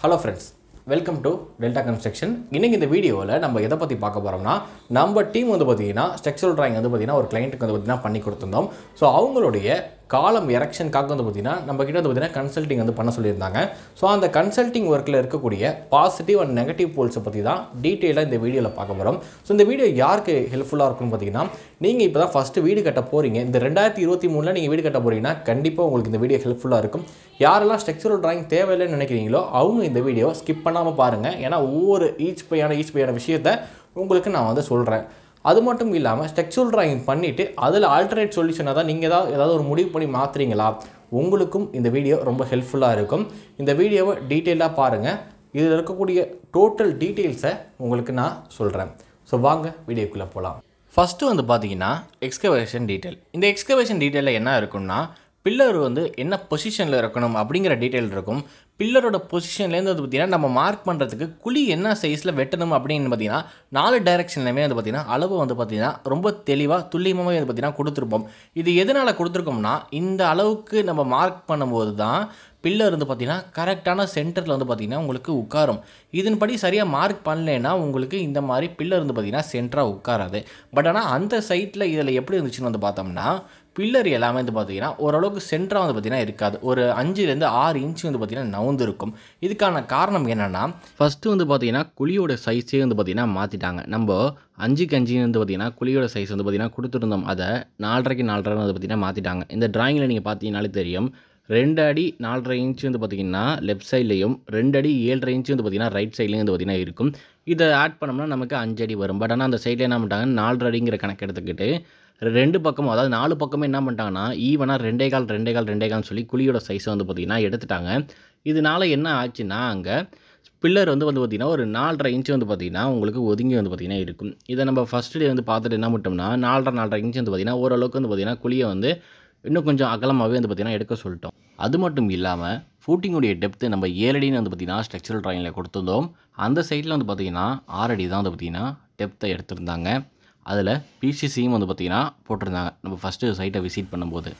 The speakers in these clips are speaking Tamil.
hello friends welcome to Delta construction இன்றைக்கி இந்த வீடியோவில் நம்ம எதை பற்றி பார்க்க போகிறோம்னா நம்ம டீம் வந்து பார்த்தீங்கன்னா ஸ்ட்ரக்சரல் டிராயிங் வந்து பார்த்தீங்கன்னா ஒரு கிளைண்ட்டுக்கு வந்து பார்த்தீங்கன்னா பண்ணி கொடுத்துருந்தோம் ஸோ அவங்களுடைய காலம் எரெக்ஷனுக்காக வந்து பார்த்தீங்கன்னா நம்ம கிட்ட வந்து பார்த்தீங்கன்னா கன்சல்ட்டிங் வந்து பண்ண சொல்லியிருந்தாங்க ஸோ அந்த கன்சல்ட்டிங் ஒர்க்கில் இருக்கக்கூடிய பாசிட்டிவ் அண்ட் நெகட்டிவ் போல்ஸை பற்றி தான் டீட்டெயிலாக இந்த வீடியோவில் பார்க்க போகிறோம் ஸோ இந்த வீடியோ யாருக்கு ஹெல்ப்ஃபுல்லாக இருக்கும்னு பார்த்தீங்கன்னா நீங்கள் இப்போ தான் ஃபஸ்ட்டு வீடு கட்ட போகிறீங்க இந்த ரெண்டாயிரத்தி இருபத்தி மூணில் நீங்கள் வீடு கட்ட போகிறீங்கன்னா கண்டிப்பாக உங்களுக்கு இந்த வீடியோ ஹெல்ப்ஃபுல்லாக இருக்கும் யாரெல்லாம் ஸ்ட்ரக்சரல் டிராயிங் தேவையில்லைன்னு நினைக்கிறீங்களோ அவங்க இந்த வீடியோ ஸ்கிப் பண்ணாமல் பாருங்கள் ஏன்னா ஒவ்வொரு ஈச் பையான ஈச் பையான விஷயத்தை உங்களுக்கு நான் வந்து சொல்கிறேன் அது மட்டும் இல்லாமல் ஸ்ட்ரக்சரல் டிராயிங் பண்ணிவிட்டு அதில் ஆல்டர்னேட் சொல்யூஷனாக தான் நீங்கள் ஏதாவது ஏதாவது ஒரு முடிவு பண்ணி மாற்றுறீங்களா உங்களுக்கும் இந்த வீடியோ ரொம்ப ஹெல்ப்ஃபுல்லாக இருக்கும் இந்த வீடியோவை டீட்டெயிலாக பாருங்கள் இதில் இருக்கக்கூடிய டோட்டல் டீட்டெயில்ஸை உங்களுக்கு நான் சொல்கிறேன் ஸோ வாங்க வீடியோக்குள்ளே போகலாம் ஃபஸ்ட்டு வந்து பார்த்தீங்கன்னா எக்ஸ்கவேஷன் டீட்டெயில் இந்த எக்ஸ்கவேஷன் டீட்டெயிலில் என்ன இருக்கும்னா பில்லர் வந்து என்ன பொசிஷனில் இருக்கணும் அப்படிங்கிற டீட்டெயில் இருக்கும் பில்லரோட பொசிஷன்லேருந்து வந்து பார்த்திங்கன்னா நம்ம மார்க் பண்ணுறதுக்கு குழி என்ன சைஸில் வெட்டணும் அப்படின்னு பார்த்தீங்கன்னா நாலு டைரக்ஷன்லையுமே வந்து பார்த்திங்கன்னா அளவு வந்து பார்த்திங்கன்னா ரொம்ப தெளிவாக துல்லியமாகவே வந்து பார்த்திங்கன்னா கொடுத்துருப்போம் இது எதனால் கொடுத்துருக்கோம்னா இந்த அளவுக்கு நம்ம மார்க் பண்ணும்போது தான் பில்லர் வந்து பார்த்திங்கன்னா கரெக்டான சென்டரில் வந்து பார்த்திங்கன்னா உங்களுக்கு உட்காரும் இதன்படி சரியாக மார்க் பண்ணலைன்னா உங்களுக்கு இந்த மாதிரி பில்லர் வந்து பார்த்திங்கன்னா சென்டராக உட்காராது பட் ஆனால் அந்த சைட்டில் இதில் எப்படி இருந்துச்சுன்னு வந்து பார்த்தோம்னா பில்லர் எல்லாமே வந்து பார்த்திங்கன்னா ஓரளவுக்கு சென்டராக வந்து பார்த்திங்கன்னா இருக்காது ஒரு அஞ்சுலேருந்து ஆறு இன்ச்சு வந்து பார்த்திங்கன்னா நவுந்து இருக்கும் இதுக்கான காரணம் என்னென்னா ஃபஸ்ட்டு வந்து பார்த்திங்கன்னா குழியோட சைஸே வந்து பார்த்திங்கன்னா மாற்றிட்டாங்க நம்ம அஞ்சுக்கு அஞ்சு வந்து பார்த்திங்கன்னா குழியோட சைஸ் வந்து பார்த்திங்கன்னா கொடுத்துருந்தோம் அதை நாலரைக்கு நாலரை வந்து பார்த்திங்கன்னா மாற்றிட்டாங்க இந்த ட்ராயிங்கில் நீங்கள் பார்த்தீங்கனாலே தெரியும் ரெண்டு அடி நாலரை இன்ச்சு வந்து பார்த்திங்கன்னா லெஃப்ட் சைட்லேயும் ரெண்டு அடி ஏழரை இன்ச்சு வந்து பார்த்திங்கன்னா ரைட் சைட்லேயும் வந்து பார்த்திங்கன்னா இருக்கும் இதை ஆட் பண்ணோம்னா நமக்கு அஞ்சு அடி வரும் பட் ஆனால் அந்த சைடில் என்ன பண்ணிட்டாங்க நாலரை அடிங்கிற கணக்கு எடுத்துக்கிட்டு ரெண்டு பக்கமும் அதாவது நாலு பக்கமும் என்ன பண்ணிட்டாங்கன்னா ஈவனாக ரெண்டே கால் ரெண்டே கால் ரெண்டே கால்னு சொல்லி குழியோட சைஸை வந்து பார்த்திங்கன்னா எடுத்துட்டாங்க இதனால என்ன ஆச்சுன்னா அங்கே பில்லர் வந்து வந்து பார்த்திங்கன்னா ஒரு நாலரை இன்ச்சு வந்து பார்த்திங்கன்னா உங்களுக்கு ஒதுங்கி வந்து பார்த்திங்கன்னா இருக்கும் இதை நம்ம ஃபஸ்ட்டு வந்து பார்த்துட்டு என்ன பண்ணிட்டோம்னா நாலரை நாலரை இன்ச்சு வந்து பார்த்திங்கன்னா ஓரளவுக்கு வந்து பார்த்திங்கன்னா குழியை வந்து இன்னும் கொஞ்சம் அகலமாகவே வந்து பார்த்திங்கன்னா எடுக்க சொல்லிட்டோம் அது மட்டும் இல்லாமல் ஃபூட்டிங்குடைய டெப்த்து நம்ம ஏழடின்னு வந்து பார்த்திங்கன்னா ஸ்ட்ரக்சரல் ட்ராயிங்கில் கொடுத்துருந்தோம் அந்த சைடில் வந்து பார்த்திங்கன்னா ஆறடி தான் வந்து பார்த்திங்கன்னா டெப்த்தை எடுத்திருந்தாங்க அதில் பிசிசியும் வந்து பார்த்திங்கன்னா போட்டிருந்தாங்க நம்ம ஃபஸ்ட்டு சைட்டை விசிட் பண்ணும்போது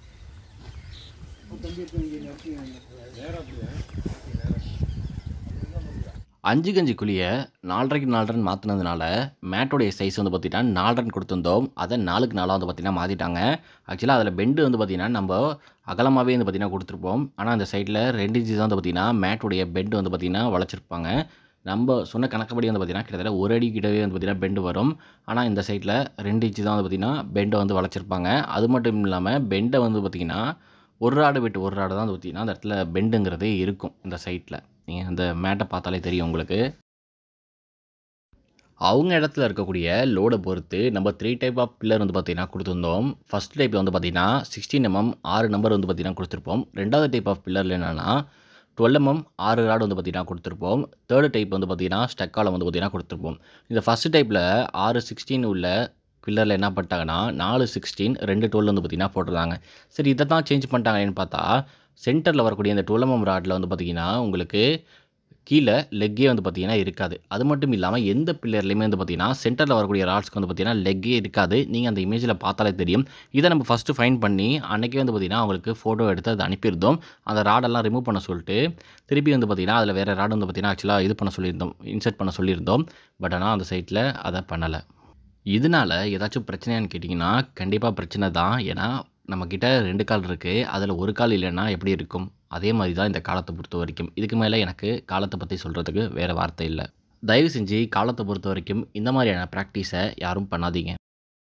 அஞ்சு கஞ்சி குழியை நாலரைக்கு நாலரைன்னு மாற்றினதுனால மேட்டோடைய சைஸ் வந்து பார்த்திங்கன்னா நாலரைன்னு கொடுத்துருந்தோம் அதை நாலுக்கு நாளாக வந்து பார்த்திங்கன்னா மாற்றிட்டாங்க ஆக்சுவலாக அதில் பெண்டு வந்து பார்த்திங்கன்னா நம்ம அகலமாகவே வந்து பார்த்திங்கன்னா கொடுத்துருப்போம் ஆனால் அந்த சைடில் ரெண்டு இன்ச்சு தான் வந்து பார்த்திங்கன்னா மேட்டுடைய பெண்டு வந்து பார்த்திங்கன்னா வளைச்சிருப்பாங்க நம்ம சொன்ன கணக்குப்படி வந்து பார்த்திங்கன்னா கிட்டத்தட்ட ஒரு அடி கிட்டவே வந்து பார்த்திங்கன்னா பெண்டு வரும் ஆனால் இந்த சைடில் ரெண்டு இன்ச்சு தான் வந்து பார்த்திங்கன்னா பெண்டை வந்து வளைச்சிருப்பாங்க அது மட்டும் இல்லாமல் பெண்டை வந்து பார்த்திங்கன்னா ஒரு ராடு விட்டு ஒரு ராடு தான் வந்து பார்த்திங்கன்னா அந்த இடத்துல பெண்டுங்கிறதே இருக்கும் இந்த சைட்டில் நீங்கள் அந்த மேட்டை பார்த்தாலே தெரியும் உங்களுக்கு அவங்க இடத்துல இருக்கக்கூடிய லோடை பொறுத்து நம்ம த்ரீ டைப் ஆஃப் பில்லர் வந்து பார்த்திங்கன்னா கொடுத்துருந்தோம் ஃபஸ்ட் டைப்பில் வந்து பார்த்திங்கன்னா சிக்ஸ்டீன் எம்எம் ஆறு நம்பர் வந்து பார்த்திங்கன்னா கொடுத்துருப்போம் ரெண்டாவது டைப் ஆஃப் பில்லரில் என்னென்னா டுவெல் எம்எம் ஆறு ராடு வந்து பார்த்திங்கன்னா கொடுத்துருப்போம் தேர்டு டைப் வந்து பார்த்திங்கன்னா ஸ்டெக்காலம் வந்து பார்த்திங்கன்னா கொடுத்துருப்போம் இந்த ஃபஸ்ட் டைப்பில் ஆறு சிக்ஸ்டீன் உள்ள பில்லரில் என்ன பண்ணிட்டாங்கன்னா நாலு சிக்ஸ்டீன் ரெண்டு டுவெல் வந்து பார்த்திங்கன்னா போட்டிருந்தாங்க சரி இதை தான் சேஞ்ச் பண்ணிட்டாங்கன்னு பார்த்தா சென்டரில் வரக்கூடிய இந்த டுவெல் எம்எம் ராடில் வந்து பார்த்திங்கன்னா உங்களுக்கு கீழே லெக்கே வந்து பார்த்திங்கன்னா இருக்காது அது மட்டும் இல்லாமல் எந்த பில்லர்லையுமே வந்து பார்த்திங்கன்னா சென்டரில் வரக்கூடிய ராட்ஸ்க்கு வந்து பார்த்திங்கன்னா லெக்கே இருக்காது நீங்கள் அந்த இமேஜில் பார்த்தாலே தெரியும் இதை நம்ம ஃபஸ்ட்டு ஃபைன் பண்ணி அன்றைக்கே வந்து பார்த்திங்கன்னா அவங்களுக்கு ஃபோட்டோ எடுத்து அதை அனுப்பியிருந்தோம் அந்த ராடெல்லாம் ரிமூவ் பண்ண சொல்லிட்டு திருப்பி வந்து பார்த்திங்கன்னா அதில் வேறு ராடு வந்து பார்த்திங்கன்னா ஆக்சுவலாக இது பண்ண சொல்லியிருந்தோம் இன்சர்ட் பண்ண சொல்லியிருந்தோம் பட் ஆனால் அந்த சைட்டில் அதை பண்ணலை இதனால் ஏதாச்சும் பிரச்சனையான்னு கேட்டிங்கன்னா கண்டிப்பாக பிரச்சனை தான் ஏன்னா நம்மக்கிட்ட ரெண்டு கால் இருக்குது அதில் ஒரு கால் இல்லைன்னா எப்படி இருக்கும் அதே மாதிரி தான் இந்த காலத்தை பொறுத்த வரைக்கும் இதுக்கு மேலே எனக்கு காலத்தை பற்றி சொல்கிறதுக்கு வேறு வார்த்தை இல்லை தயவு செஞ்சு காலத்தை பொறுத்த வரைக்கும் இந்த மாதிரியான ப்ராக்டிஸை யாரும் பண்ணாதீங்க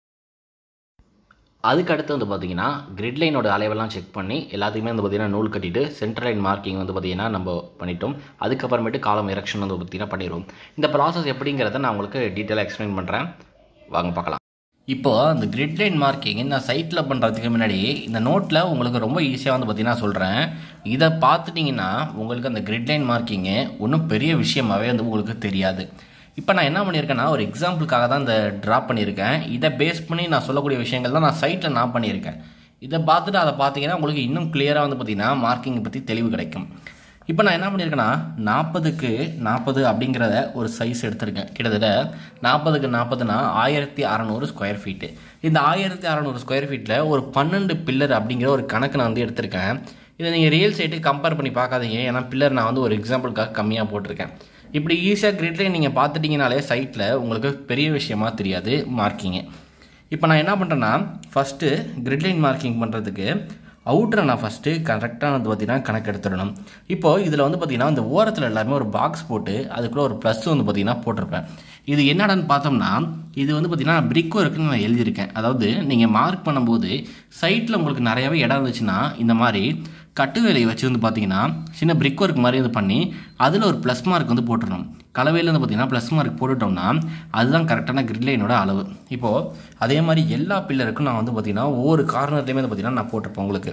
அதுக்கு அடுத்து வந்து பார்த்தீங்கன்னா கிரிட் லைனோட அளவெல்லாம் செக் பண்ணி எல்லாத்தையுமே வந்து பார்த்திங்கன்னா நூல் கட்டிட்டு சென்டர் லைன் மார்க்கிங் வந்து பார்த்திங்கன்னா நம்ம பண்ணிட்டோம் அதுக்கப்புறமேட்டு காலம் எரெக்ஷன் வந்து பார்த்திங்கன்னா பண்ணிடுவோம் இந்த ப்ராசஸ் எப்படிங்கிறத நான் உங்களுக்கு டீட்டெயிலாக எக்ஸ்பிளைன் பண்ணுறேன் வாங்க பார்க்கலாம் இப்போ அந்த கிரிட் லைன் மார்க்கிங் நான் சைட்டில் பண்ணுறதுக்கு முன்னாடி இந்த நோட்டில் உங்களுக்கு ரொம்ப ஈஸியாக வந்து பார்த்தீங்கன்னா சொல்கிறேன் இதை பார்த்துட்டிங்கன்னா உங்களுக்கு அந்த கிரிட் லைன் மார்க்கிங்கு ஒன்றும் பெரிய விஷயமாகவே வந்து உங்களுக்கு தெரியாது இப்போ நான் என்ன பண்ணியிருக்கேன்னா ஒரு எக்ஸாம்பிளுக்காக தான் இந்த ட்ராப் பண்ணியிருக்கேன் இதை பேஸ் பண்ணி நான் சொல்லக்கூடிய விஷயங்கள் தான் நான் சைட்டில் நான் பண்ணியிருக்கேன் இதை பார்த்துட்டு அதை பார்த்தீங்கன்னா உங்களுக்கு இன்னும் கிளியராக வந்து பார்த்தீங்கன்னா மார்க்கிங் பற்றி தெளிவு கிடைக்கும் இப்போ நான் என்ன பண்ணியிருக்கேன்னா நாற்பதுக்கு நாற்பது அப்படிங்கிறத ஒரு சைஸ் எடுத்திருக்கேன் கிட்டத்தட்ட நாற்பதுக்கு நாற்பதுனா ஆயிரத்தி அறநூறு ஸ்கொயர் ஃபீட்டு இந்த ஆயிரத்தி அறநூறு ஸ்கொயர் ஃபீட்டில் ஒரு பன்னெண்டு பில்லர் அப்படிங்கிற ஒரு கணக்கு நான் வந்து எடுத்திருக்கேன் இதை நீங்கள் ரியல் சைட்டு கம்பேர் பண்ணி பார்க்காதீங்க ஏன்னா பில்லர் நான் வந்து ஒரு எக்ஸாம்பிளுக்காக கம்மியாக போட்டிருக்கேன் இப்படி ஈஸியாக கிரிட்லைன் நீங்கள் பார்த்துட்டிங்கனாலே சைட்டில் உங்களுக்கு பெரிய விஷயமா தெரியாது மார்க்கிங்கு இப்போ நான் என்ன பண்ணுறேன்னா ஃபஸ்ட்டு கிரிட்லைன் மார்க்கிங் பண்ணுறதுக்கு அவுட்டரை நான் ஃபஸ்ட்டு கரெக்டாக வந்து பார்த்தீங்கன்னா கணக்கு எடுத்துடணும் இப்போது இதில் வந்து பார்த்தீங்கன்னா இந்த ஓரத்தில் எல்லாமே ஒரு பாக்ஸ் போட்டு அதுக்குள்ளே ஒரு ப்ளஸ் வந்து பார்த்தீங்கன்னா போட்டிருப்பேன் இது என்னடான்னு பார்த்தோம்னா இது வந்து பார்த்தீங்கன்னா பிரிக் ஒர்க்குன்னு நான் எழுதியிருக்கேன் அதாவது நீங்கள் மார்க் பண்ணும்போது சைட்டில் உங்களுக்கு நிறையாவே இடம் இருந்துச்சுன்னா இந்த மாதிரி கட்டு வேலையை வச்சு வந்து பார்த்தீங்கன்னா சின்ன பிரிக் ஒர்க் மாதிரி இது பண்ணி அதில் ஒரு ப்ளஸ் மார்க் வந்து போட்டுடணும் கலவையில் வந்து பார்த்தீங்கன்னா ப்ளஸ் மார்க் போட்டுட்டோம்னா அதுதான் கரெக்டான கிரிட்லைனோட அளவு இப்போது அதே மாதிரி எல்லா பில்லருக்கும் நான் வந்து பார்த்தீங்கன்னா ஒவ்வொரு கார்னர்லேயுமே வந்து பார்த்தீங்கன்னா நான் போட்டிருப்பேன் உங்களுக்கு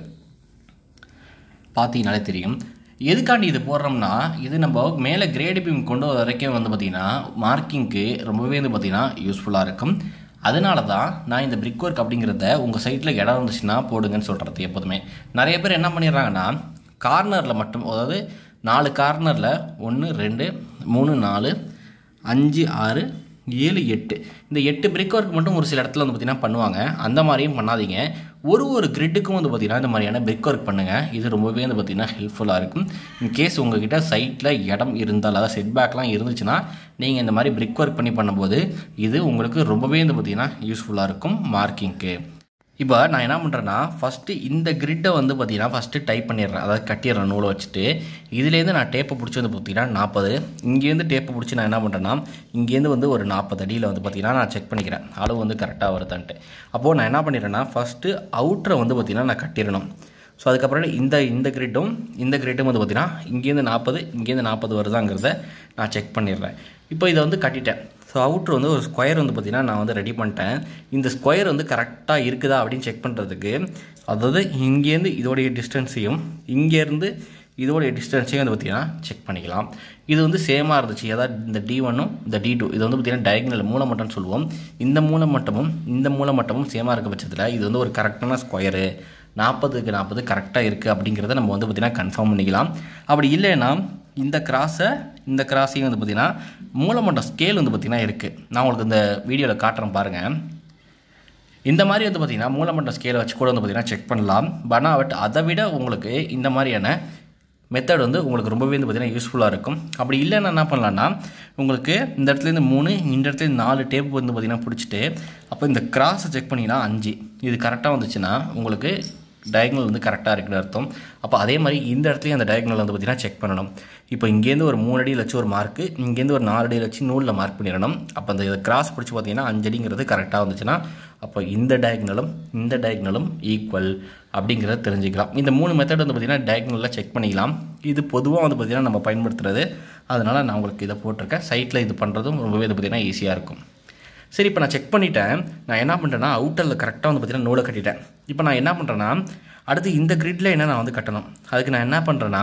பார்த்தீங்கனாலே தெரியும் எதுக்காண்டி இது போடுறோம்னா இது நம்ம மேலே கிரேடு பீம் கொண்டு வர வரைக்கும் வந்து பார்த்திங்கன்னா மார்க்கிங்க்கு ரொம்பவே வந்து பார்த்திங்கன்னா யூஸ்ஃபுல்லாக இருக்கும் அதனால தான் நான் இந்த பிரிக் ஒர்க் அப்படிங்கிறத உங்கள் சைட்டில் இடம் இருந்துச்சுன்னா போடுங்கன்னு சொல்கிறது எப்போதுமே நிறைய பேர் என்ன பண்ணிடுறாங்கன்னா கார்னரில் மட்டும் அதாவது நாலு கார்னரில் ஒன்று ரெண்டு மூணு நாலு அஞ்சு ஆறு ஏழு எட்டு இந்த எட்டு பிரிக் ஒர்க் மட்டும் ஒரு சில இடத்துல வந்து பார்த்திங்கன்னா பண்ணுவாங்க அந்த மாதிரியும் பண்ணாதீங்க ஒரு ஒரு கிரிட்டுக்கும் வந்து பார்த்திங்கன்னா இந்த மாதிரியான பிரிக் ஒர்க் பண்ணுங்கள் இது ரொம்பவே வந்து பார்த்திங்கன்னா ஹெல்ப்ஃபுல்லாக இருக்கும் இன்கேஸ் உங்ககிட்ட சைட்டில் இடம் இருந்தால் அதாவது செட் பேக்லாம் இருந்துச்சுன்னா நீங்கள் இந்த மாதிரி பிரிக் ஒர்க் பண்ணி பண்ணும்போது இது உங்களுக்கு ரொம்பவே வந்து பார்த்திங்கன்னா யூஸ்ஃபுல்லாக இருக்கும் மார்க்கிங்க்கு இப்போ நான் என்ன பண்ணுறேன்னா ஃபஸ்ட்டு இந்த கிரிட்டை வந்து பார்த்தீங்கன்னா ஃபஸ்ட்டு டைப் பண்ணிடுறேன் அதாவது கட்டிடுறேன் நூலை வச்சுட்டு இதுலேருந்து நான் டேப்பை பிடிச்சி வந்து பார்த்தீங்கன்னா நாற்பது இங்கேருந்து டேப்பை பிடிச்சி நான் என்ன பண்ணுறேன்னா இங்கேருந்து வந்து ஒரு நாற்பது அடியில் வந்து பார்த்தீங்கன்னா நான் செக் பண்ணிக்கிறேன் அளவு வந்து கரெக்டாக வருதான்ட்டு அப்போது நான் என்ன பண்ணிடுறேன்னா ஃபஸ்ட்டு அவுட்டரை வந்து பார்த்தீங்கன்னா நான் கட்டிடணும் ஸோ அதுக்கப்புறம் இந்த இந்த கிரிட்டும் இந்த கிரிட்டும் வந்து பார்த்தீங்கன்னா இங்கேருந்து நாற்பது இங்கேருந்து நாற்பது வருதாங்கிறத நான் செக் பண்ணிடுறேன் இப்போ இதை வந்து கட்டிட்டேன் ஸோ அவுட்ரு வந்து ஒரு ஸ்கொயர் வந்து பார்த்திங்கன்னா நான் வந்து ரெடி பண்ணிட்டேன் இந்த ஸ்கொயர் வந்து கரெக்டாக இருக்குதா அப்படின்னு செக் பண்ணுறதுக்கு அதாவது இங்கேருந்து இதோடைய டிஸ்டன்ஸையும் இங்கேருந்து இதோடைய டிஸ்டன்ஸையும் வந்து பார்த்திங்கன்னா செக் பண்ணிக்கலாம் இது வந்து சேமாக இருந்துச்சு அதாவது இந்த டி ஒன்னும் இந்த டி டூ இது வந்து பார்த்திங்கன்னா டயக்னல் மூலமட்டம்னு சொல்லுவோம் இந்த மூலமட்டமும் இந்த மூலமட்டமும் சேமாக இருக்க பட்சத்தில் இது வந்து ஒரு கரெக்டான ஸ்கொயரு நாற்பதுக்கு நாற்பது கரெக்டாக இருக்குது அப்படிங்கிறத நம்ம வந்து பார்த்திங்கன்னா கன்ஃபார்ம் பண்ணிக்கலாம் அப்படி இல்லைன்னா இந்த கிராஸை இந்த கிராஸையும் வந்து பார்த்திங்கன்னா மூலமட்டம் ஸ்கேல் வந்து பார்த்திங்கன்னா இருக்குது நான் உங்களுக்கு இந்த வீடியோவில் காட்டுறேன் பாருங்கள் இந்த மாதிரி வந்து பார்த்திங்கன்னா மூலமட்டம் ஸ்கேலை வச்சு கூட வந்து பார்த்திங்கன்னா செக் பண்ணலாம் பட் பட் அதை விட உங்களுக்கு இந்த மாதிரியான மெத்தட் வந்து உங்களுக்கு ரொம்பவே வந்து பார்த்திங்கன்னா யூஸ்ஃபுல்லாக இருக்கும் அப்படி இல்லைன்னா என்ன பண்ணலான்னா உங்களுக்கு இந்த இடத்துலேருந்து மூணு இந்த இடத்துல நாலு டேப் வந்து பார்த்திங்கன்னா பிடிச்சிட்டு அப்போ இந்த கிராஸை செக் பண்ணிங்கன்னா அஞ்சு இது கரெக்டாக வந்துச்சுன்னா உங்களுக்கு டயக்னல் வந்து கரெக்டாக இருக்குன்னு அர்த்தம் அப்போ அதே மாதிரி இந்த இடத்துலையும் அந்த டயக்னல் வந்து பார்த்திங்கன்னா செக் பண்ணணும் இப்போ இங்கேருந்து ஒரு மூணு அடியில் வச்சு ஒரு மார்க்கு இங்கேருந்து ஒரு நாலு அடியில் வச்சு நூலில் மார்க் பண்ணிடணும் அப்போ அந்த இதை கிராஸ் பிடிச்சி பார்த்தீங்கன்னா அஞ்சு அடிங்கிறது கரெக்டாக வந்துச்சுன்னா அப்போ இந்த டயக்னலும் இந்த டயக்னலும் ஈக்குவல் அப்படிங்கிறத தெரிஞ்சுக்கலாம் இந்த மூணு மெத்தட் வந்து பார்த்திங்கன்னா டயக்னலில் செக் பண்ணிக்கலாம் இது பொதுவாக வந்து பார்த்திங்கன்னா நம்ம பயன்படுத்துறது அதனால் நான் உங்களுக்கு இதை போட்டிருக்கேன் சைட்டில் இது பண்ணுறதும் ரொம்பவே இது பார்த்திங்கன்னா ஈஸியாக இருக்கும் சரி இப்போ நான் செக் பண்ணிட்டேன் நான் என்ன பண்ணுறேன்னா அவுட்டரில் கரெக்டாக வந்து பார்த்தீங்கன்னா நூலை கட்டிட்டேன் இப்போ நான் என்ன பண்ணுறேன்னா அடுத்து இந்த கிரிட்ல என்ன நான் வந்து கட்டணும் அதுக்கு நான் என்ன பண்ணுறேன்னா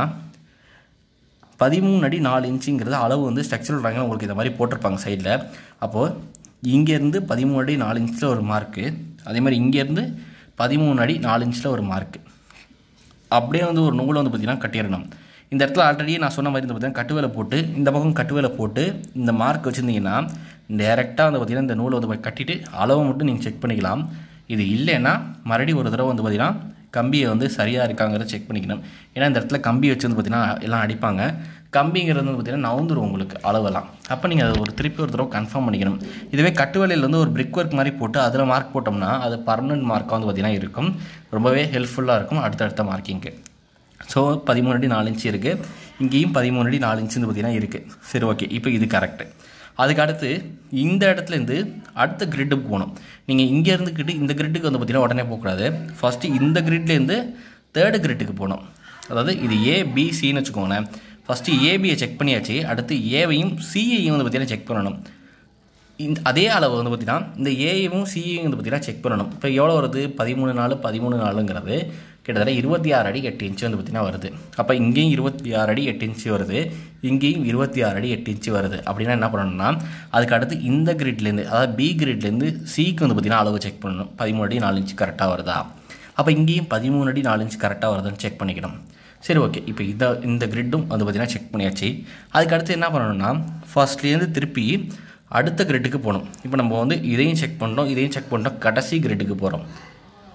பதிமூணு அடி நாலு இன்ச்சுங்கிறது அளவு வந்து ஸ்ட்ரக்சரல் ட்ராயிங்கில் உங்களுக்கு இந்த மாதிரி போட்டிருப்பாங்க சைடில் அப்போது இங்கேருந்து பதிமூணு அடி நாலு இன்ச்சில் ஒரு மார்க்கு அதே மாதிரி இங்கேருந்து பதிமூணு அடி நாலு இன்ச்சில் ஒரு மார்க்கு அப்படியே வந்து ஒரு நூலை வந்து பார்த்திங்கன்னா கட்டிடணும் இந்த இடத்துல ஆல்ரெடி நான் சொன்ன மாதிரி வந்து பார்த்தீங்கன்னா கட்டுவேலை போட்டு இந்த பக்கம் கட்டுவேலை போட்டு இந்த மார்க் வச்சுருந்தீங்கன்னா டேரெக்டாக வந்து பார்த்திங்கன்னா இந்த நூலை வந்து கட்டிட்டு அளவை மட்டும் நீங்கள் செக் பண்ணிக்கலாம் இது இல்லைன்னா மறுபடியும் ஒரு தடவை வந்து பார்த்திங்கன்னா கம்பியை வந்து சரியாக இருக்காங்கிறத செக் பண்ணிக்கணும் ஏன்னா இந்த இடத்துல கம்பி வச்சு வந்து பார்த்திங்கன்னா எல்லாம் அடிப்பாங்க கம்பிங்கிறது வந்து பார்த்திங்கன்னா நவுந்துரும் உங்களுக்கு அளவெல்லாம் அப்போ நீங்கள் அதை ஒரு திருப்பி ஒரு தடவை கன்ஃபார்ம் பண்ணிக்கணும் இதுவே கட்டுவேலையில் வந்து ஒரு பிரிக் ஒர்க் மாதிரி போட்டு அதில் மார்க் போட்டோம்னா அது பர்மனெண்ட் மார்க்காக வந்து பார்த்திங்கன்னா இருக்கும் ரொம்பவே ஹெல்ப்ஃபுல்லாக இருக்கும் அடுத்தடுத்த மார்க்கிங்க்கு ஸோ பதிமூணு அடி நாலு இன்ச்சு இருக்குது இங்கேயும் பதிமூணு அடி நாலு இன்ச்சு வந்து பார்த்திங்கன்னா இருக்குது சரி ஓகே இப்போ இது கரெக்டு அதுக்கு அடுத்து இந்த இடத்துலேருந்து அடுத்த கிரிட்டுக்கு போகணும் நீங்கள் இங்கே இருந்துக்கிட்டு இந்த கிரிட்டுக்கு வந்து பார்த்திங்கன்னா உடனே போகக்கூடாது ஃபஸ்ட்டு இந்த கிரிட்லேருந்து தேர்டு கிரிட்டுக்கு போகணும் அதாவது இது ஏபிசின்னு வச்சுக்கோங்களேன் ஃபஸ்ட்டு ஏபியை செக் பண்ணியாச்சு அடுத்து ஏவையும் சிஐயும் வந்து பார்த்திங்கன்னா செக் பண்ணணும் இந்த அதே அளவு வந்து பார்த்திங்கன்னா இந்த ஏயும் சியும் வந்து பார்த்திங்கன்னா செக் பண்ணணும் இப்போ எவ்வளோ வருது பதிமூணு நாலு பதிமூணு நாலுங்கிறது கிட்டத்தட்ட இருபத்தி ஆறு அடி எட்டு இன்ச்சு வந்து பார்த்திங்கன்னா வருது அப்போ இங்கேயும் இருபத்தி ஆறு அடி எட்டு இன்ச்சு வருது இங்கேயும் இருபத்தி ஆறு அடி எட்டு இன்ச்சு வருது அப்படின்னா என்ன பண்ணணும்னா அதுக்கு அடுத்து இந்த கிரிட்லேருந்து அதாவது பி கிரிட்லேருந்து சிக்கு வந்து பார்த்திங்கன்னா அளவு செக் பண்ணணும் பதிமூணு அடி நாலு இன்ச்சு கரெக்டாக வருதா அப்போ இங்கேயும் பதிமூணு அடி நாலு இன்ச்சு கரெக்டாக வருதுன்னு செக் பண்ணிக்கணும் சரி ஓகே இப்போ இதை இந்த கிரிட்டும் வந்து பார்த்திங்கன்னா செக் பண்ணியாச்சு அதுக்கு அடுத்து என்ன பண்ணணும்னா ஃபர்ஸ்ட்லேருந்து திருப்பி அடுத்த கிரிட்டுக்கு போகணும் இப்போ நம்ம வந்து இதையும் செக் பண்ணுறோம் இதையும் செக் பண்ணுறோம் கடைசி கிரிட்டுக்கு போகிறோம்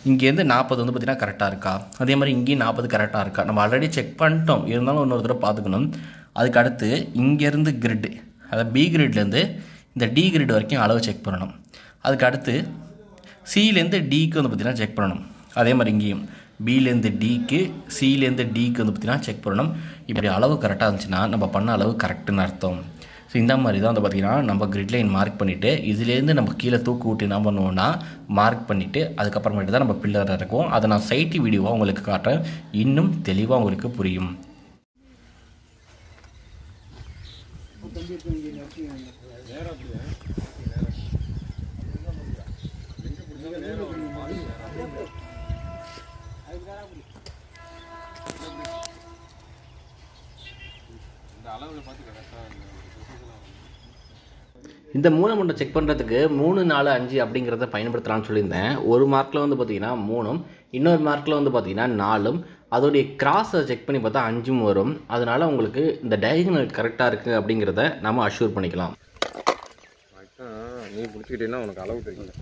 இங்கேருந்து நாற்பது வந்து பார்த்திங்கன்னா கரெக்டாக இருக்கா அதே மாதிரி இங்கேயும் நாற்பது கரெக்டாக இருக்கா நம்ம ஆல்ரெடி செக் பண்ணிட்டோம் இருந்தாலும் இன்னொரு தடவை பார்த்துக்கணும் அதுக்கு அடுத்து இங்கேருந்து கிரிட் அதாவது பி கிரிட்லேருந்து இந்த டி கிரிட் வரைக்கும் அளவு செக் பண்ணணும் அதுக்கு அடுத்து சிலேருந்து டிக்கு வந்து பார்த்திங்கன்னா செக் பண்ணணும் அதே மாதிரி இங்கேயும் பிலேருந்து டிக்கு சிலேருந்து டிக்கு வந்து பார்த்திங்கன்னா செக் பண்ணணும் இப்படி அளவு கரெக்டாக இருந்துச்சுன்னா நம்ம பண்ண அளவு கரெக்டுன்னு அர்த்தம் ஸோ இந்த மாதிரி தான் வந்து பார்த்திங்கன்னா நம்ம கிரிட் லைன் மார்க் பண்ணிவிட்டு இதுலேருந்து நம்ம கீழே தூக்கு விட்டு என்ன பண்ணுவோம்னா மார்க் பண்ணிவிட்டு அதுக்கப்புறமேட்டு தான் நம்ம பில்லர் இறக்குவோம் அதை நான் சைட்டு வீடியோவாக உங்களுக்கு காட்டுறேன் இன்னும் தெளிவாக உங்களுக்கு புரியும் இந்த மூணு மண்டை செக் பண்ணுறதுக்கு மூணு நாலு அஞ்சு அப்படிங்கிறத பயன்படுத்தலாம்னு சொல்லியிருந்தேன் ஒரு மார்க்கில் வந்து பார்த்தீங்கன்னா மூணும் இன்னொரு மார்க்கில் வந்து பார்த்தீங்கன்னா நாலும் அதோடைய கிராஸை செக் பண்ணி பார்த்தா அஞ்சும் வரும் அதனால் உங்களுக்கு இந்த டயகனல் கரெக்டாக இருக்குது அப்படிங்கிறத நம்ம அஷ்யூர் பண்ணிக்கலாம் நீ பிடிச்சிக்கிட்டீங்கன்னா உனக்கு அளவு தெரியும்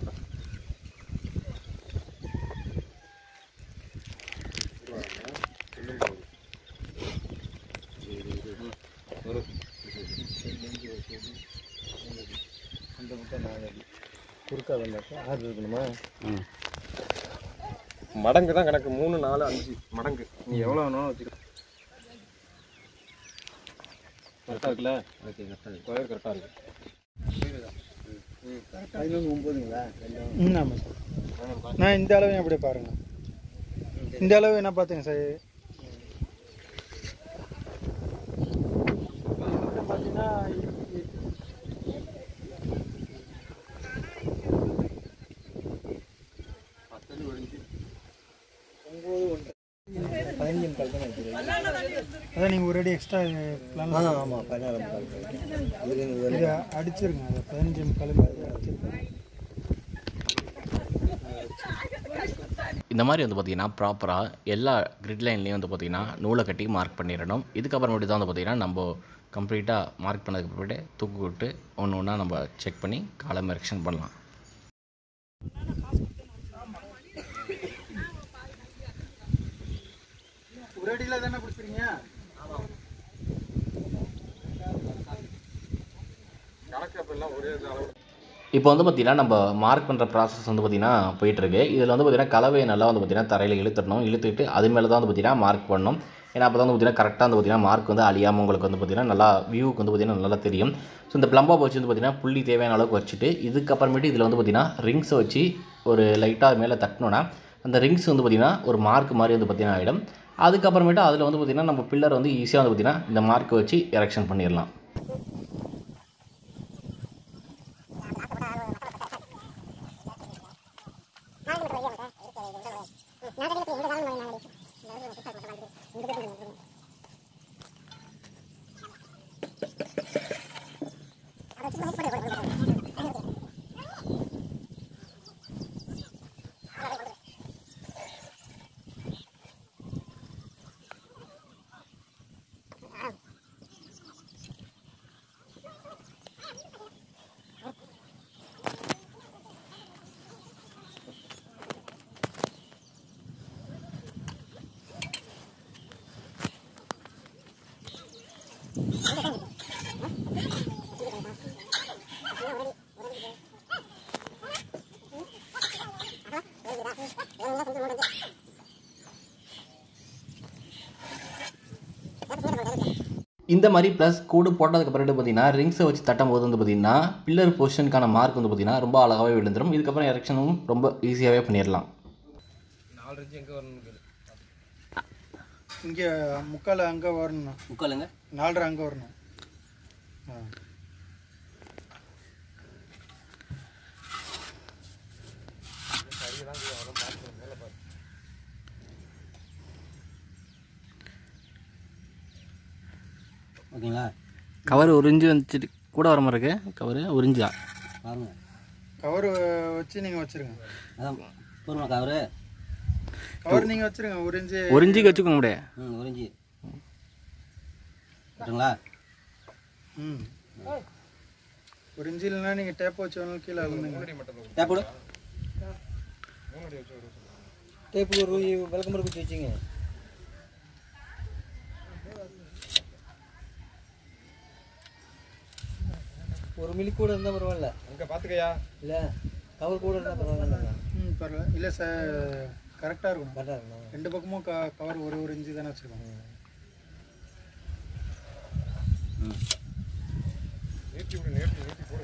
குறுக்கா வந்தாக்கா ஆறு இருக்கணுமா மடங்கு தான் கணக்கு மூணு நாலு அஞ்சு மடங்கு நீ எவ்வளோ வேணாலும் வச்சுக்க கரெக்டாக இருக்குல்ல ஓகே கரெக்டாக இருக்கு கரெக்டாக இருக்கு பதினொன்று ஒம்பதுங்களா ம் ஆமாம் சார் நான் இந்த அளவு அப்படியே பாருங்க இந்த அளவு என்ன பார்த்துங்க சார் பார்த்தீங்கன்னா ஒம்பது ஒன்று பதினஞ்சு கால் தான் அதான் நீங்கள் ஒரு அடி எக்ஸ்ட்ரா பிளான் ஆமாம் பதினாறு இது அடிச்சிருங்க அதை பதினஞ்சு முக்கால் அடிச்சிருங்க இந்த மாதிரி வந்து பார்த்திங்கன்னா ப்ராப்பராக எல்லா கிரிட் லைன்லேயும் வந்து பார்த்திங்கன்னா நூலை கட்டி மார்க் பண்ணிடணும் இதுக்கப்புறமேட்டு தான் வந்து பார்த்திங்கன்னா நம்ம கம்ப்ளீட்டாக மார்க் பண்ணதுக்கு அப்புறமேட்டு தூக்கு விட்டு ஒன்று ஒன்றா நம்ம செக் பண்ணி காலம் எரெக்ஷன் பண்ணலாம் ஒரு அடியில் தானே பிடிச்சிருங்க கணக்கு அப்பெல்லாம் ஒரே அளவு இப்போ வந்து பார்த்திங்கன்னா நம்ம மார்க் பண்ணுற ப்ராசஸ் வந்து பார்த்திங்கன்னா போயிட்டுருக்கு இதில் வந்து பார்த்திங்கன்னா கலவையை நல்லா வந்து பார்த்திங்கன்னா தரையில் இழுத்துடணும் இழுத்துட்டு அது மேலே தான் வந்து பார்த்திங்கன்னா மார்க் பண்ணணும் ஏன்னா அப்போ தான் வந்து பார்த்திங்கன்னா கரெக்டாக வந்து பார்த்திங்கன்னா மார்க் வந்து அழியாமல் உங்களுக்கு வந்து பார்த்திங்கன்னா நல்லா வியூக்கு வந்து பார்த்திங்கன்னா நல்லா தெரியும் ஸோ இந்த ப்ளம்பா வச்சு வந்து பார்த்திங்கன்னா புள்ளி தேவையான அளவுக்கு வச்சுட்டு இதுக்கப்புறமேட்டு இதில் வந்து பார்த்திங்கன்னா ரிங்ஸை வச்சு ஒரு லைட்டாக மேலே தட்டினோன்னா அந்த ரிங்ஸ் வந்து பார்த்திங்கன்னா ஒரு மார்க் மாதிரி வந்து பார்த்திங்கன்னா ஆகிடும் அதுக்கப்புறமேட்டு அதில் வந்து பார்த்திங்கன்னா நம்ம பில்லர் வந்து ஈஸியாக வந்து பார்த்திங்கன்னா இந்த மார்க்கை வச்சு எரெக்ஷன் பண்ணிடலாம் இந்த மாதிரி ப்ளஸ் கூடு போட்டதுக்கு பிறகு பார்த்தீங்கன்னா ரிங்ஸை வச்சு தட்டும் போது வந்து பார்த்தீங்கன்னா பில்லர் பொசிஷனுக்கான மார்க் வந்து பார்த்தீங்கன்னா ரொம்ப அழகாகவே விழுந்துடும் இதுக்கப்புறம் எரெக்ஷனும் ரொம்ப ஈஸியாகவே பண்ணிடலாம் நாலு இன்ச்சு எங்கே வரணும்னு கேளு இங்கே முக்கால் அங்கே வரணும் முக்காலுங்க நாலரை அங்கே வரணும் ஆ ஓகேங்களா கவர் உறிஞ்சு வந்துட்டு கூட வர மாதிரி இருக்கு கவர் உறிஞ்சா பாருங்க கவர் வச்சு நீங்கள் வச்சுருங்க அதான் போருமா கவரு கவர் நீங்கள் வச்சுருங்க உறிஞ்சு உறிஞ்சிக்கு வச்சுக்கோங்க முடியாது ம் உறிஞ்சி கட்டுங்களா ம் உறிஞ்சு இல்லைன்னா நீங்கள் டேப் வச்சு வேணாலும் கீழே அழுந்துங்க டேப் போடு டேப்புக்கு ஒரு விளக்கமர குச்சி வச்சுங்க ஒரு மில்லி கூட இருந்தால் பரவாயில்ல அங்கே பார்த்துக்கயா இல்லை கவர் கூட இருந்தால் பரவாயில்ல ம் பரவாயில்ல இல்லை சார் கரெக்டாக இருக்கணும் கரெக்டாக இருக்கணும் ரெண்டு பக்கமும் க கவர் ஒரு ஒரு இன்ச்சு தானே வச்சுருக்கோம் நீட்டி விடு நீட்டி நீட்டி போடு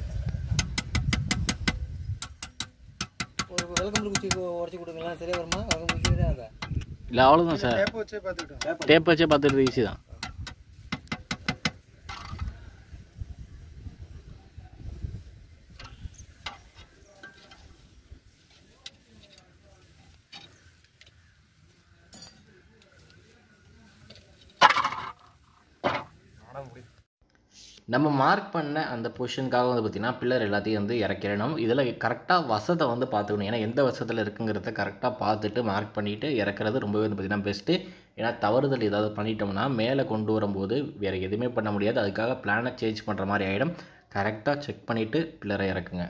ஒரு விளக்கமர குச்சி உடச்சி கொடுங்களா சரியாக வருமா விளக்கம் குச்சி சரியாக இல்லை அவ்வளோதான் சார் டேப்பை வச்சே பார்த்துக்கிட்டோம் டேப் வச்சே பார்த்துட்டு ஈஸி தான் நம்ம மார்க் பண்ண அந்த பொசிஷனுக்காக வந்து பார்த்திங்கன்னா பில்லர் எல்லாத்தையும் வந்து இறக்கிடணும் இதில் கரெக்டாக வசத்தை வந்து பார்த்துக்கணும் ஏன்னா எந்த வசத்தில் இருக்குங்கிறத கரெக்டாக பார்த்துட்டு மார்க் பண்ணிவிட்டு இறக்குறது ரொம்பவே வந்து பார்த்திங்கன்னா பெஸ்ட்டு ஏன்னா தவறுதல் ஏதாவது பண்ணிட்டோம்னா மேலே கொண்டு வரும்போது வேறு எதுவுமே பண்ண முடியாது அதுக்காக பிளானை சேஞ்ச் பண்ணுற மாதிரி ஆகிடும் கரெக்டாக செக் பண்ணிவிட்டு பில்லரை இறக்குங்க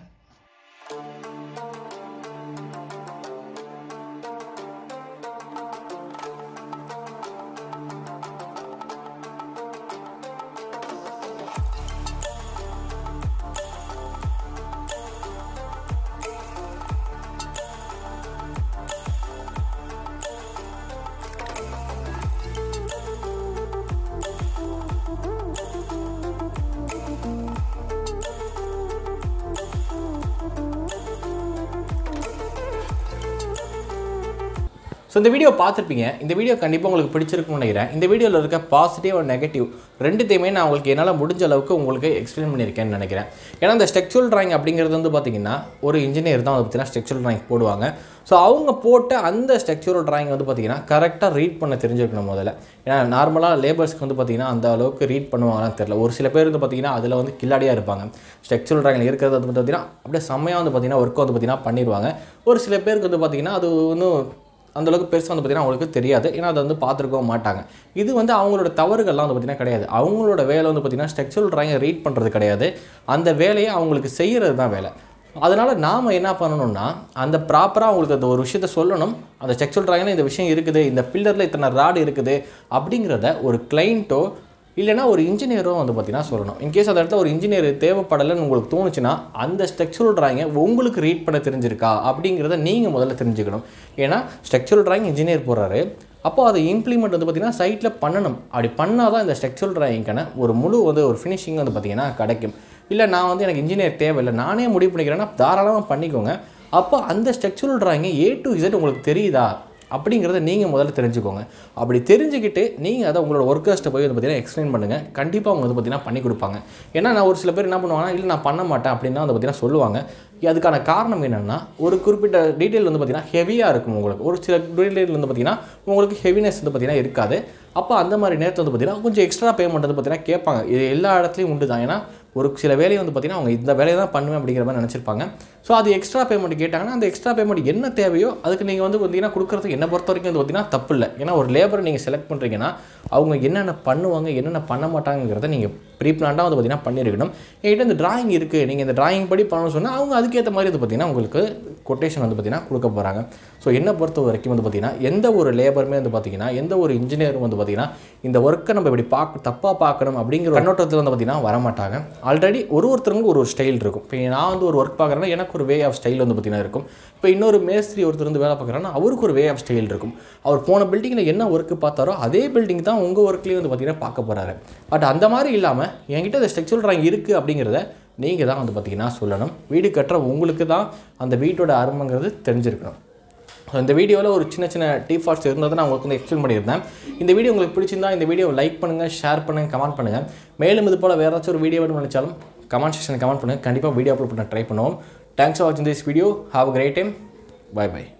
ஸோ இந்த வீடியோ பார்த்துருப்பீங்க இந்த வீடியோ கண்டிப்பாக உங்களுக்கு பிடிச்சிருக்கும்னு நினைக்கிறேன் இந்த வீடியோவில் இருக்க பாசிட்டிவ் அண்ட் நெகட்டிவ் ரெண்டுத்தையுமே நான் உங்களுக்கு என்னால் முடிஞ்ச அளவுக்கு உங்களுக்கு எக்ஸ்பிளைன் பண்ணியிருக்கேன்னு நினைக்கிறேன் ஏன்னா இந்த ஸ்ட்ரக்சுரல் டிராயிங் அப்படிங்கிறது வந்து பார்த்தீங்கன்னா ஒரு இன்ஜினியர் தான் வந்து பார்த்தீங்கன்னா ஸ்ட்ரக்சுரல் டிராயிங் போடுவாங்க ஸோ அவங்க போட்ட அந்த ஸ்ட்ரக்சுரல் டிராயிங் வந்து பார்த்தீங்கன்னா கரெக்டாக ரீட் பண்ண தெரிஞ்சிருக்கணும் முதல்ல ஏன்னா நார்மலாக லேபர்ஸ்க்கு வந்து பார்த்தீங்கன்னா அந்த அளவுக்கு ரீட் பண்ணுவாங்கன்னு தெரியல ஒரு சில பேர் வந்து பார்த்தீங்கன்னா அதில் வந்து கில்லாடியாக இருப்பாங்க ஸ்ட்ரக்சுரல் டிராயிங் இருக்கிறது வந்து பார்த்தீங்கன்னா அப்படியே செம்மையாக வந்து பார்த்தீங்கன்னா ஒர்க் வந்து பார்த்தீங்கன்னா பண்ணிடுவாங்க ஒரு சில பேருக்கு வந்து பார்த்தீங்கன்னா அது இன்னும் அந்த அளவுக்கு பெருசாக வந்து பார்த்தீங்கன்னா அவங்களுக்கு தெரியாது ஏன்னா அதை வந்து பார்த்துருக்கவும் மாட்டாங்க இது வந்து அவங்களோட தவறுகள்லாம் வந்து பார்த்தீங்கன்னா கிடையாது அவங்களோட வேலை வந்து பார்த்தீங்கன்னா ஸ்ட்ரக்சுரல் டிராயிங்கை ரீட் பண்ணுறது கிடையாது அந்த வேலையை அவங்களுக்கு செய்கிறது தான் வேலை அதனால் நாம் என்ன பண்ணணும்னா அந்த ப்ராப்பராக அவங்களுக்கு அந்த ஒரு விஷயத்த சொல்லணும் அந்த ஸ்ட்ரக்சுரல் டிராயிங்கில் இந்த விஷயம் இருக்குது இந்த பில்லரில் இத்தனை ராடு இருக்குது அப்படிங்கிறத ஒரு கிளைண்ட்டோ இல்லைனா ஒரு இன்ஜினியரோ வந்து பார்த்தீங்கன்னா சொல்லணும் இன்கேஸ் அந்த இடத்துல ஒரு இன்ஜினியர் தேவைப்படலைன்னு உங்களுக்கு தோணுச்சுன்னா அந்த ஸ்ட்ரக்சுரல் டிராயிங்கை உங்களுக்கு ரீட் பண்ண தெரிஞ்சிருக்கா அப்படிங்கிறத நீங்கள் முதல்ல தெரிஞ்சுக்கணும் ஏன்னா ஸ்ட்ரக்சுரல் டிராயிங் இன்ஜினியர் போடுறாரு அப்போ அதை இம்ப்ளிமெண்ட் வந்து பார்த்தீங்கன்னா சைட்டில் பண்ணணும் அப்படி பண்ணால் தான் இந்த ஸ்ட்ரக்சுரல் டிராயிங்க்கான ஒரு முழு வந்து ஒரு ஃபினிஷிங் வந்து பார்த்தீங்கன்னா கிடைக்கும் இல்லை நான் வந்து எனக்கு இன்ஜினியர் தேவையில்லை நானே முடிவு பண்ணிக்கிறேன்னா தாராளமாக பண்ணிக்கோங்க அப்போ அந்த ஸ்ட்ரக்சுரல் டிராயிங்கை ஏ டு இசட் உங்களுக்கு தெரியுதா அப்படிங்கிறத நீங்கள் முதல்ல தெரிஞ்சுக்கோங்க அப்படி தெரிஞ்சுக்கிட்டு நீங்கள் அதை உங்களோட ஒர்க்கர்ஸ்ட்டை போய் வந்து பார்த்தீங்கன்னா எக்ஸ்பிளைன் பண்ணுங்கள் கண்டிப்பாக அவங்க வந்து பார்த்தீங்கன்னா பண்ணி கொடுப்பாங்க ஏன்னா நான் ஒரு சில பேர் என்ன பண்ணுவாங்கன்னா இல்லை நான் பண்ண மாட்டேன் அப்படின்னு வந்து பார்த்தீங்கன்னா சொல்லுவாங்க அதுக்கான காரணம் என்னென்னா ஒரு குறிப்பிட்ட டீட்டெயில் வந்து பார்த்தீங்கன்னா ஹெவியாக இருக்கும் உங்களுக்கு ஒரு சில டீட்டெயில் வந்து பார்த்தீங்கன்னா உங்களுக்கு ஹெவினஸ் வந்து பார்த்தீங்கன்னா இருக்காது அப்போ அந்த மாதிரி நேரத்தில் வந்து பார்த்தீங்கன்னா கொஞ்சம் எக்ஸ்ட்ரா பேமெண்ட் வந்து பார்த்தீங்கன்னா கேட்பாங்க இது எல்லா இடத்துலையும் உண்டு தான் ஏன்னா ஒரு சில வேலையை வந்து பார்த்தீங்கன்னா அவங்க இந்த வேலையை தான் பண்ணுவேன் அப்படிங்கிற மாதிரி நினச்சிருப்பாங்க ஸோ அது எக்ஸ்ட்ரா பேமெண்ட் கேட்டாங்கன்னா அந்த எக்ஸ்ட்ரா பேமெண்ட் என்ன தேவையோ அதுக்கு நீங்கள் வந்து பார்த்தீங்கன்னா கொடுக்குறதுக்கு என்ன பொறுத்த வரைக்கும் வந்து பார்த்தீங்கன்னா தப்பு இல்லை ஏன்னா ஒரு லேபரை நீங்கள் செலக்ட் பண்ணுறீங்கன்னா அவங்க என்னென்ன பண்ணுவாங்க என்னென்ன பண்ண மாட்டாங்கிறத நீங்கள் ப்ரீ பிளான்டாக வந்து பார்த்தீங்கன்னா பண்ணியிருக்கணும் என்கிட்ட இந்த டிராயிங் இருக்குது நீங்கள் இந்த டிராயிங் படி பண்ணணும்னு சொன்னால் அவங்க அதுக்கேற்ற மாதிரி வந்து பார்த்தீங்கன்னா உங்களுக்கு கொட்டேஷன் வந்து பார்த்தீங்கன்னா கொடுக்க போகிறாங்க ஸோ என்னை பொறுத்த வரைக்கும் வந்து பார்த்தீங்கன்னா எந்த ஒரு லேபருமே வந்து பார்த்தீங்கன்னா எந்த ஒரு இன்ஜினியரும் வந்து பார்த்தீங்கன்னா இந்த ஒர்க்கை நம்ம இப்படி பார்க்க தப்பாக பார்க்கணும் அப்படிங்கிற கண்ணோட்டத்தில் வந்து பார்த்தீங்கன்னா வரமாட்டாங்க ஆல்ரெடி ஒரு ஒருத்தருக்கும் ஒரு ஒரு ஸ்டைல் இருக்கும் இப்போ நான் வந்து ஒரு ஒர்க் பார்க்குறேன்னா எனக்கு ஒரு வே ஆஃப் ஸ்டைல் வந்து பார்த்தீங்கன்னா இருக்கும் இப்போ இன்னொரு மேஸ்திரி ஒருத்தர் வந்து வேலை பார்க்குறாங்கன்னா அவருக்கு ஒரு வே ஆஃப் ஸ்டைல் இருக்கும் அவர் போன பில்டிங்கில் என்ன ஒர்க்கு பார்த்தாரோ அதே பில்டிங் தான் உங்கள் ஒர்க்லேயும் வந்து பார்த்தீங்கன்னா பார்க்க போகிறாரு பட் அந்த மாதிரி இல்லாமல் என்கிட்ட இந்த ஸ்ட்ரக்சரல் டிராயிங் இருக்குது அப்படிங்கிறத நீங்கள் தான் வந்து பார்த்தீங்கன்னா சொல்லணும் வீடு கட்டுற உங்களுக்கு தான் அந்த வீட்டோட அருமைங்கிறது தெரிஞ்சிருக்கணும் ஸோ இந்த வீடியோவில் ஒரு சின்ன சின்ன டீ ஃபால்ட்ஸ் இருந்ததை நான் உங்களுக்கு வந்து எக்ஸ்பிளைன் பண்ணியிருந்தேன் இந்த வீடியோ உங்களுக்கு பிடிச்சிருந்தா இந்த வீடியோ லைக் பண்ணுங்கள் ஷேர் பண்ணுங்கள் கமெண்ட் பண்ணுங்கள் மேலும் இது போல் வேறு ஏதாச்சும் ஒரு வீடியோ வேணும்னு நினச்சாலும் கமெண்ட் செக்ஷன் கமெண்ட் பண்ணுங்கள் கண்டிப்பாக வீடியோ அப்லோட் பண்ண ட்ரை பண்ணுவோம் தேங்க்ஸ் ஃபார் வாட்சிங் this video have great time bye by